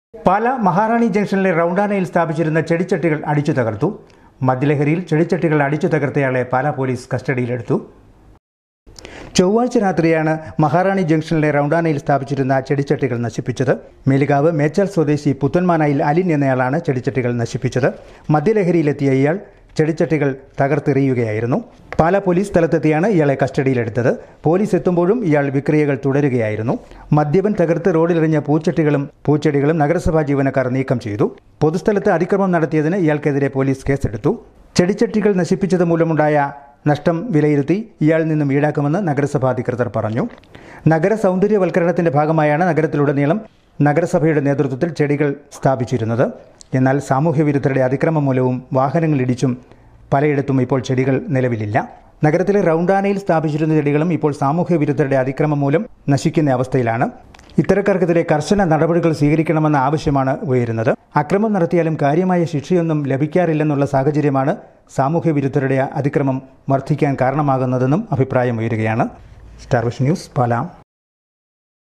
പാല മഹാറാണി ജംഗ്ഷനിലെ റൗണ്ടാനയിൽ സ്ഥാപിച്ചിരുന്ന ചെടിച്ചട്ടികൾ അടിച്ചു തകർത്തു മദ്യലഹരിയിൽ ചെടിച്ചട്ടികൾ അടിച്ചു തകർത്തയാളെ പാല പോലീസ് കസ്റ്റഡിയിലെടുത്തു ചൊവ്വാഴ്ച രാത്രിയാണ് മഹാറാണി ജംഗ്ഷനിലെ റൗണ്ടാനയിൽ സ്ഥാപിച്ചിരുന്ന ചെടിച്ചട്ടികൾ നശിപ്പിച്ചത് മേലുകാവ് മേച്ചാൽ സ്വദേശി പുത്തൻമാനായിൽ അലിൻ എന്നയാളാണ് ചെടിച്ചട്ടികൾ നശിപ്പിച്ചത് മദ്യലഹരിയിലെത്തിയ ഇയാൾ ചെടിച്ചട്ടികൾ തകർത്തെറിയുകയായിരുന്നു പാല പോലീസ് സ്ഥലത്തെത്തിയാണ് ഇയാളെ കസ്റ്റഡിയിലെടുത്തത് പോലീസ് എത്തുമ്പോഴും ഇയാൾ വിക്രിയകൾ തുടരുകയായിരുന്നു മദ്യപൻ തകർത്ത് റോഡിലെറിഞ്ഞ പൂച്ചട്ടികളും പൂച്ചെടികളും നഗരസഭാ ജീവനക്കാർ നീക്കം ചെയ്തു പൊതുസ്ഥലത്ത് അതിക്രമം നടത്തിയതിന് ഇയാൾക്കെതിരെ പോലീസ് കേസെടുത്തു ചെടിച്ചട്ടികൾ നശിപ്പിച്ചത് മൂലമുണ്ടായ നഷ്ടം വിലയിരുത്തി ഇയാളിൽ നിന്നും ഈടാക്കുമെന്ന് നഗരസഭാ അധികൃതർ പറഞ്ഞു നഗര സൗന്ദര്യവൽക്കരണത്തിന്റെ ഭാഗമായാണ് നഗരത്തിലുടനീളം നഗരസഭയുടെ നേതൃത്വത്തിൽ ചെടികൾ സ്ഥാപിച്ചിരുന്നത് എന്നാൽ സാമൂഹ്യ വിരുദ്ധരുടെ അതിക്രമം മൂലവും വാഹനങ്ങളിടിച്ചും പലയിടത്തും ഇപ്പോൾ ചെടികൾ നിലവിലില്ല നഗരത്തിലെ റൗണ്ടാനയിൽ സ്ഥാപിച്ചിരുന്ന ചെടികളും ഇപ്പോൾ സാമൂഹ്യ വിരുദ്ധരുടെ അതിക്രമം മൂലം നശിക്കുന്ന അവസ്ഥയിലാണ് ഇത്തരക്കാർക്കെതിരെ കർശന നടപടികൾ സ്വീകരിക്കണമെന്ന ആവശ്യമാണ് ഉയരുന്നത് അക്രമം നടത്തിയാലും കാര്യമായ ശിക്ഷയൊന്നും ലഭിക്കാറില്ലെന്നുള്ള സാഹചര്യമാണ് സാമൂഹ്യ വിരുദ്ധരുടെ അതിക്രമം വർദ്ധിക്കാൻ കാരണമാകുന്നതെന്നും അഭിപ്രായം ഉയരുകയാണ് സ്റ്റാർ വിഷൻ ന്യൂസ് പാലാം